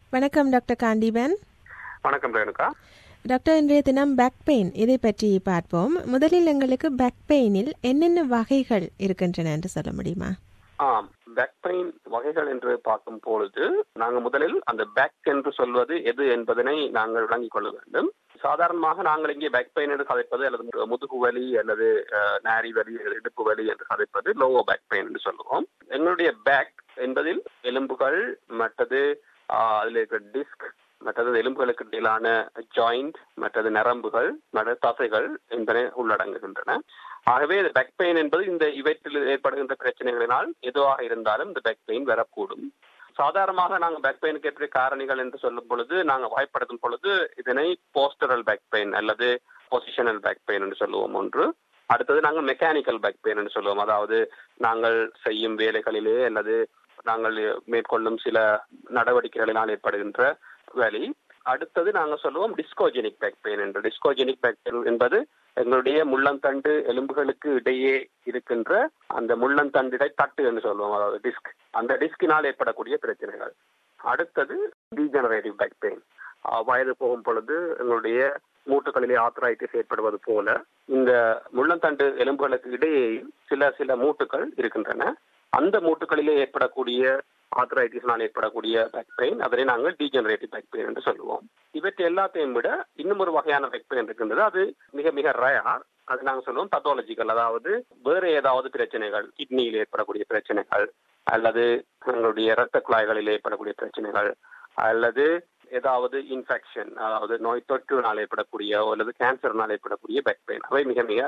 வணக்கம் டாக்டர் காண்டிபன் வணக்கம் ரேணுகா டாக்டர் இன்றைய தினம் பேக் பெயின் இதை பற்றி பார்ப்போம் முதலில் எங்களுக்கு பேக் பெயினில் என்னென்ன வகைகள் இருக்கின்றன என்று சொல்ல முடியுமா ஆம் பேக் பெயின் வகைகள் என்று பார்க்கும் பொழுது நாங்கள் முதலில் அந்த பேக் என்று சொல்வது எது என்பதனை நாங்கள் விளங்கிக் கொள்ள வேண்டும் சாதாரணமாக நாங்கள் இங்கே பேக் பெயின் என்று கதைப்பது அல்லது முதுகு வலி அல்லது அஹ், நாரி வலி அல்லது இடுப்பு வலி என்று கதைப்பது லோவோ பேக் பெயின் என்று சொல்லுவோம் எங்களுடைய பேக் என்பதில் எலும்புகள் மற்றது ஆஹ், அதில் இருக்கிற டிஸ்க் மற்றது எலும்புகளுக்கு இடையிலான ஜாயிண்ட் மற்றது நரம்புகள் மற்ற தசைகள் என்பன உள்ளடங்குகின்றன ஆகவே பேக் பெயின் என்பது இந்த இவற்றில் ஏற்படுகின்ற பிரச்சனைகளினால் எதுவாக இருந்தாலும் இந்த பேக் பெயின் வரக்கூடும் சாதாரணமாக நாங்கள் பேக் பெயினுக்கு ஏற்ற காரணிகள் என்று சொல்லும் பொழுது நாங்கள் வாய்ப்படுத்தும் பொழுது இதனை போஸ்டரல் பேக் பெயின் அல்லது பொசிஷனல் பேக் பெயின் என்று சொல்லுவோம் ஒன்று அடுத்தது நாங்கள் மெக்கானிக்கல் பேக் பெயின் என்று சொல்லுவோம் அதாவது நாங்கள் செய்யும் வேலைகளிலே அல்லது நாங்கள் மேற்கொள்ளும் சில நடவடிக்கைகளினால் ஏற்படுகின்ற வலி அடுத்தது நாங்கள் சொல்லுவோம் டிஸ்கோஜெனிக் பேக் பெயின் என்று டிஸ்கோஜெனிக் பேக் பெயின் என்பது எங்களுடைய முள்ளந்தண்டு எலும்புகளுக்கு இடையே இருக்கின்ற அந்த முள்ளந்தண்டிடை தட்டு என்று சொல்லுவோம் அதாவது டிஸ்க் அந்த டிஸ்கினால் ஏற்படக்கூடிய பிரச்சனைகள் அடுத்தது டீஜெனரேட்டிவ் பேக் பெயின் வயது போகும் பொழுது எங்களுடைய மூட்டுகளிலே ஆத்ரைட்டிஸ் ஏற்படுவது போல இந்த முள்ளந்தண்டு எலும்புகளுக்கு இடையே சில சில மூட்டுகள் இருக்கின்றன அந்த மூட்டுகளிலே ஏற்படக்கூடிய ஆத்ரைட்டிஸ்னால் ஏற்படக்கூடிய பேக் பெயின் அதனை நாங்கள் டீஜெனரேட்டிவ் பேக் பெயின் என்று சொல்லுவோம் இவற்றை எல்லாத்தையும் விட இன்னும் ஒரு வகையான பேக் பெயின் இருக்கின்றது அது மிக மிக ரேர் அது நாங்கள் சொல்லுவோம் பத்தாலஜிக்கல் அதாவது வேறு ஏதாவது பிரச்சனைகள் கிட்னியில் ஏற்படக்கூடிய பிரச்சனைகள் அல்லது எங்களுடைய இரத்த குழாய்களில் ஏற்படக்கூடிய பிரச்சனைகள் அல்லது ஏதாவது இன்ஃபெக்ஷன் அதாவது நோய் தொற்றுனால் ஏற்படக்கூடிய அல்லது கேன்சர்னால் ஏற்படக்கூடிய பேக் பெயின் அவை மிக மிக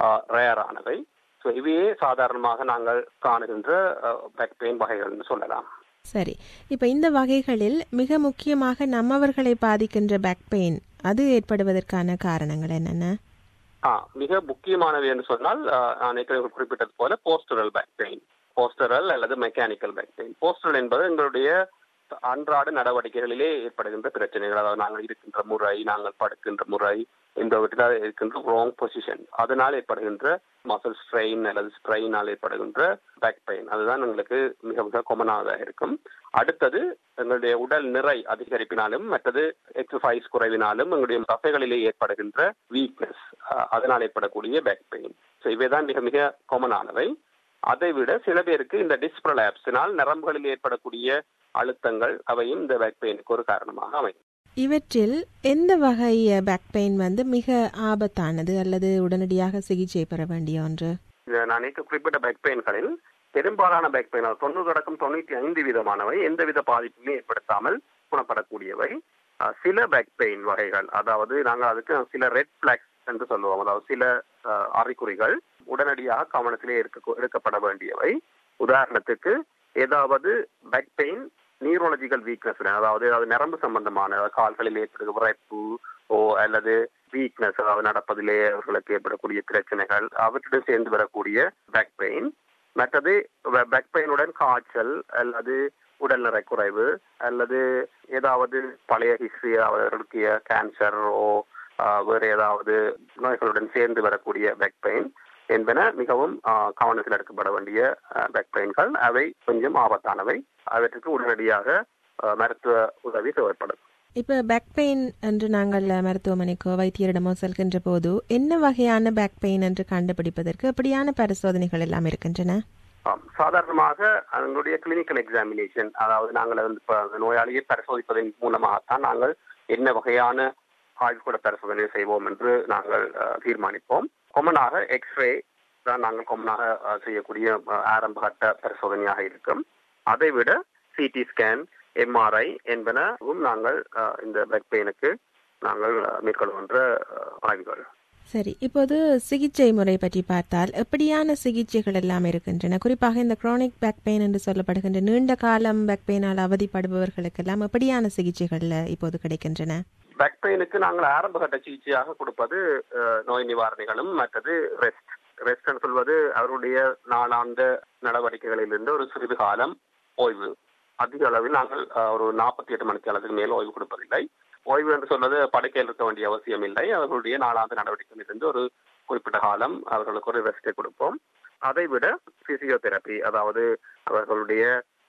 ரேரானவை ஸோ இவையே சாதாரணமாக நாங்கள் காணுகின்ற பேக் பெயின் வகைகள் என்று சொல்லலாம் சரி இப்போ இந்த வகைகளில் மிக முக்கியமாக நம்மவர்களை பாதிக்கின்ற பேக் பெயின் அது ஏற்படுவதற்கான காரணங்கள் என்னென்ன ஆ மிக முக்கியமானவை என்று சொன்னால் ஆ, நான் ஏற்கனவே குறிப்பிட்டது போல போஸ்டரல் பேக் பெயின் போஸ்டரல் அல்லது மெக்கானிக்கல் பேக் பெயின் போஸ்டரல் என்பது எங்களுடைய அன்றாட நடவடிக்கைகளிலே ஏற்படுகின்ற பிரச்சனைகள் அதாவது நாங்கள் இருக்கின்ற முறை நாங்கள் படுக்கின்ற முறை என்பவற்றில் இருக்கின்ற ராங் பொசிஷன் அதனால் ஏற்படுகின்ற மசில் ஸ்ட்ரெயின் அல்லது ஸ்ட்ரெயினால் ஏற்படுகின்ற பேக் பெயின் அதுதான் எங்களுக்கு மிக மிக கொமனானதாக இருக்கும் அடுத்தது எங்களுடைய உடல் நிறை அதிகரிப்பினாலும் மற்றது எக்ஸசைஸ் குறைவினாலும் எங்களுடைய தசைகளிலே ஏற்படுகின்ற வீக்னஸ் அதனால் ஏற்படக்கூடிய பேக் பெயின் ஸோ இவைதான் மிக மிக காமனானவை அதை விட சில பேருக்கு இந்த டிஸ்பிரலாப்ஸினால் நரம்புகளில் ஏற்படக்கூடிய அழுத்தங்கள் அவையும் இந்த பேக் பெயினுக்கு ஒரு காரணமாக அமையும் இவற்றில் எந்த வகை பேக் பெயின் வந்து மிக ஆபத்தானது அல்லது உடனடியாக சிகிச்சை பெற வேண்டிய ஒன்று இந்த நான் நேற்று குறிப்பிட்ட பேக் பெயின்களில் பெரும்பாலான பேக் பெயின் தொண்ணூறு அடக்கம் தொண்ணூற்றி ஐந்து விதமானவை எந்தவித பாதிப்புமே ஏற்படுத்தாமல் குணப்படக்கூடியவை அஹ், சில பேக் பெயின் வகைகள் அதாவது நாங்கள் அதுக்கு சில ரெட் பிளாக்ஸ் என்று சொல்லுவோம் அதாவது சில அஹ், அறிகுறிகள் உடனடியாக கவனத்திலே இருக்க எடுக்கப்பட வேண்டியவை உதாரணத்துக்கு ஏதாவது பேக் பெயின் நியூரோலஜிக்கல் வீக்னஸ் அதாவது அதாவது நரம்பு சம்பந்தமான அதாவது கால்களில் ஏற்படுகிற விரைப்பு ஓ அல்லது வீக்னஸ் அதாவது நடப்பதிலே அவர்களுக்கு ஏற்படக்கூடிய பிரச்சனைகள் அவற்றுடன் சேர்ந்து வரக்கூடிய பேக் பெயின் மற்றது பேக் பெயினுடன் காய்ச்சல் அல்லது உடல்நரை குறைவு அல்லது ஏதாவது பழைய ஹிஸ்டரி அவர்களுக்கு கேன்சர் ஓ ஆஹ், வேறு ஏதாவது நோய்களுடன் சேர்ந்து வரக்கூடிய பேக் பெயின் என்பன மிகவும் ஆஹ், கவனத்தில் எடுக்கப்பட வேண்டிய பேக் பெயின்கள் அவை கொஞ்சம் ஆபத்தானவை அவற்றுக்கு உடனடியாக ஆஹ், மருத்துவ உதவி தேவைப்படும் இப்போ பேக் பெயின் என்று நாங்கள் மருத்துவமனைக்கோ வைத்தியரிடமோ செல்கின்ற போது என்ன வகையான பேக் பெயின் என்று கண்டுபிடிப்பதற்கு எப்படியான பரிசோதனைகள் எல்லாம் இருக்கின்றன ஆம். சாதாரணமாக அவங்களுடைய கிளினிக்கல் எக்ஸாமினேஷன் அதாவது நாங்கள் வந்து இப்ப அந்த நோயாளியை பரிசோதிப்பதன் மூலமாகத்தான் நாங்கள் என்ன வகையான ஆய்வுக்கூட பரிசோதனை செய்வோம் என்று நாங்கள் அஹ், தீர்மானிப்போம் கொமனாக எக்ஸ்ரே தான் நாங்கள் கொமனாக அஹ், செய்யக்கூடிய அஹ், ஆரம்ப கட்ட பரிசோதனையாக இருக்கும் அதை விட சிடி ஸ்கேன் எம்ஆர்ஐ என்பனவும் நாங்கள் அஹ், இந்த பேக் பெயினுக்கு நாங்கள் அஹ், மேற்கொள்கின்ற அஹ், ஆய்வுகள் சரி இப்போது சிகிச்சை முறை பற்றி பார்த்தால் எப்படியான சிகிச்சைகள் எல்லாம் இருக்கின்றன குறிப்பாக இந்த குரோனிக் பேக் பெயின் என்று சொல்லப்படுகின்ற நீண்ட காலம் பேக் பெயினால் அவதிப்படுபவர்களுக்கெல்லாம் எப்படியான சிகிச்சைகள் இப்போது கிடைக்கின்றன பேக் பெயினுக்கு நாங்கள் ஆரம்ப கட்ட சிகிச்சையாக கொடுப்பது அஹ், நோய் நிவாரணிகளும் மற்றது ரெஸ்ட் ரெஸ்ட் சொல்வது அவருடைய நாளாந்த நடவடிக்கைகளிலிருந்து ஒரு சிறிது காலம் ஓய்வு அதிக அளவில் நாங்கள் அஹ், ஒரு நாற்பத்தி எட்டு மணிக்கு அளவுக்கு மேல் ஓய்வு கொடுப்பதில்லை ஓய்வு என்று சொல்வது படுக்கையில் இருக்க வேண்டிய அவசியம் இல்லை அவர்களுடைய நாளாந்த நடவடிக்கைகளிலிருந்து ஒரு குறிப்பிட்ட காலம் அவர்களுக்கு ஒரு ரெஸ்டை கொடுப்போம் அதை விட பிசியோதெரப்பி அதாவது அவர்களுடைய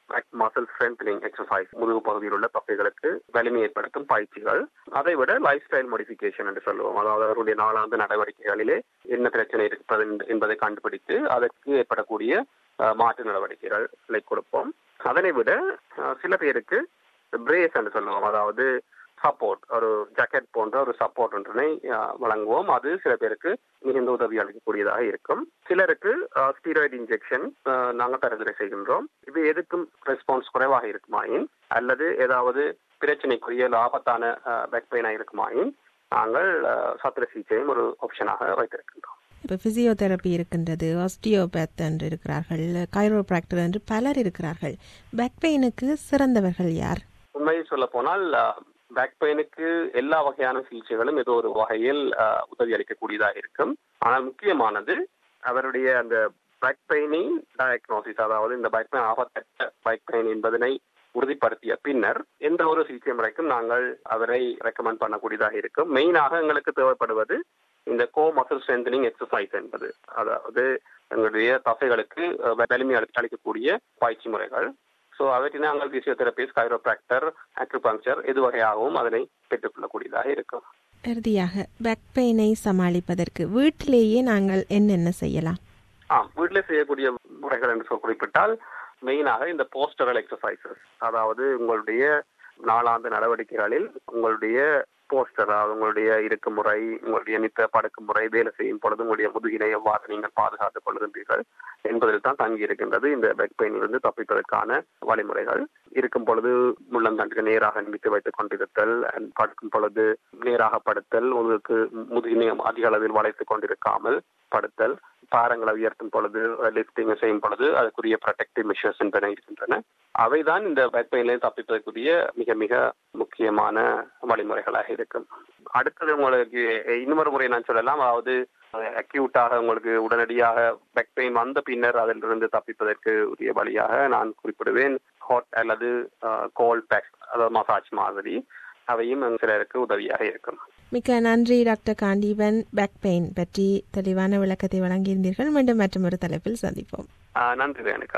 பேக் மசில் ஸ்ட்ரென்த்னிங் எக்ஸசைஸ் முதுகு பகுதியில் உள்ள தசைகளுக்கு வலிமை ஏற்படுத்தும் பயிற்சிகள் அதை விட லைஃப் ஸ்டைல் மாடிஃபிகேஷன் என்று சொல்லுவோம் அதாவது அவருடைய நாளாந்து நடவடிக்கைகளிலே என்ன பிரச்சனை இருப்பது என்பதை கண்டுபிடித்து அதற்கு ஏற்படக்கூடிய மாற்று நடவடிக்கைகளை கொடுப்போம் அதனை விட சில பேருக்கு பிரேஸ் என்று சொல்லுவோம் அதாவது சப்போர்ட் ஒரு ஜாக்கெட் போன்ற ஒரு சப்போர்ட் ஒன்றினை வழங்குவோம் அது சில பேருக்கு மிகுந்த உதவி அளிக்கக்கூடியதாக இருக்கும் சிலருக்கு ஸ்டீராய்டு இன்ஜெக்ஷன் நாங்கள் பரிந்துரை செய்கின்றோம் இது எதுக்கும் ரெஸ்பான்ஸ் குறைவாக இருக்குமாயின் அல்லது ஏதாவது பிரச்சனைக்குரிய ஆபத்தான பேக் பெயினாக இருக்குமாயின் நாங்கள் சத்திர சிகிச்சையும் ஒரு ஆப்ஷனாக வைத்திருக்கின்றோம் இப்போ பிசியோதெரப்பி இருக்கின்றது ஆஸ்டியோபேத் என்று இருக்கிறார்கள் கைரோப்ராக்டர் என்று பலர் இருக்கிறார்கள் பேக் பெயினுக்கு சிறந்தவர்கள் யார் உண்மையை சொல்ல போனால் பேக் பெயினுக்கு எல்லா வகையான சிகிச்சைகளும் ஏதோ ஒரு வகையில் உதவி அளிக்கக்கூடியதாக இருக்கும் ஆனால் முக்கியமானது அவருடைய அந்த பேக் பெயினின் டயக்னோசிஸ் அதாவது இந்த பேக் பெயின் ஆபத்தற்ற பேக் பெயின் என்பதனை உறுதிப்படுத்திய பின்னர் எந்த ஒரு சிகிச்சை முறைக்கும் நாங்கள் அவரை ரெக்கமெண்ட் பண்ணக்கூடியதாக இருக்கும் மெயினாக எங்களுக்கு தேவைப்படுவது இந்த கோ மசில் ஸ்ட்ரென்தனிங் எக்ஸசைஸ் என்பது அதாவது எங்களுடைய தசைகளுக்கு வலிமை அளிக்கக்கூடிய பயிற்சி முறைகள் ஸோ அவற்றை நாங்கள் பிசியோதெரபிஸ்ட் கைரோப்ராக்டர் ஆக்யூபங்க்சர் எது வகையாகவும் அதனை பெற்றுக்கொள்ளக்கூடியதாக இருக்கும் இறுதியாக பேக் பெயினை சமாளிப்பதற்கு வீட்டிலேயே நாங்கள் என்னென்ன செய்யலாம் ஆ வீட்டில் செய்யக்கூடிய முறைகள் என்று குறிப்பிட்டால் மெயினாக இந்த போஸ்டரல் எக்ஸசைசஸ் அதாவது உங்களுடைய நாளாந்த நடவடிக்கைகளில் உங்களுடைய போஸ்டர் அதாவது உங்களுடைய இருக்க முறை உங்களுடைய நித்த படுக்கு முறை வேலை செய்யும் பொழுது உங்களுடைய முதுகினை எவ்வாறு நீங்கள் பாதுகாத்துக் கொள்கின்றீர்கள் என்பதில் தான் தங்கி இருக்கின்றது இந்த பெக் பெயினிலிருந்து தப்பிப்பதற்கான வழிமுறைகள் இருக்கும் பொழுது முள்ளந்தண்டுக்கு நேராக நிமித்து வைத்துக் கொண்டிருத்தல் படுக்கும் பொழுது நேராக படுத்தல் உங்களுக்கு முதுகினை அதிக அளவில் வளைத்துக் கொண்டிருக்காமல் படுத்தல் பாரங்களை உயர்த்தும் பொழுது லிப்டிங் செய்யும் பொழுது அதுக்குரிய ப்ரொடெக்டிவ் மெஷர்ஸ் என்பன இருக்கின்றன அவைதான் இந்த பேக் பெயினில் தப்பிப்பதற்குரிய மிக மிக முக்கியமான வழிமுறைகளாக இருக்கும் அடுத்தது உங்களுக்கு இன்னொரு முறை நான் சொல்லலாம் அதாவது அக்யூட்டாக உங்களுக்கு உடனடியாக பேக் பெயின் வந்த பின்னர் அதிலிருந்து தப்பிப்பதற்கு உரிய வழியாக நான் குறிப்பிடுவேன் ஹாட் அல்லது கோல்ட் பேக் அதாவது மசாஜ் மாதிரி அவையும் சிலருக்கு உதவியாக இருக்கும் மிக்க நன்றி டாக்டர் காண்டீபன் பேக் பெயின் பற்றி தெளிவான விளக்கத்தை வழங்கியிருந்தீர்கள் மீண்டும் மற்றொரு தலைப்பில் சந்திப்போம் நன்றி ரேணுகா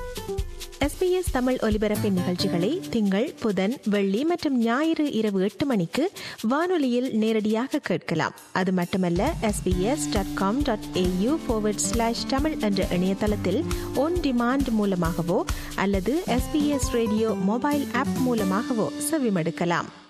எஸ்பிஎஸ் தமிழ் ஒலிபரப்பின் நிகழ்ச்சிகளை திங்கள் புதன் வெள்ளி மற்றும் ஞாயிறு இரவு எட்டு மணிக்கு வானொலியில் நேரடியாக கேட்கலாம் அது மட்டுமல்ல SBS dot com dot AU forward slash Tamil என்ற இணையதளத்தில் ஒன் டிமாண்ட் மூலமாகவோ அல்லது எஸ்பிஎஸ் ரேடியோ மொபைல் ஆப் மூலமாகவோ செவிமடுக்கலாம்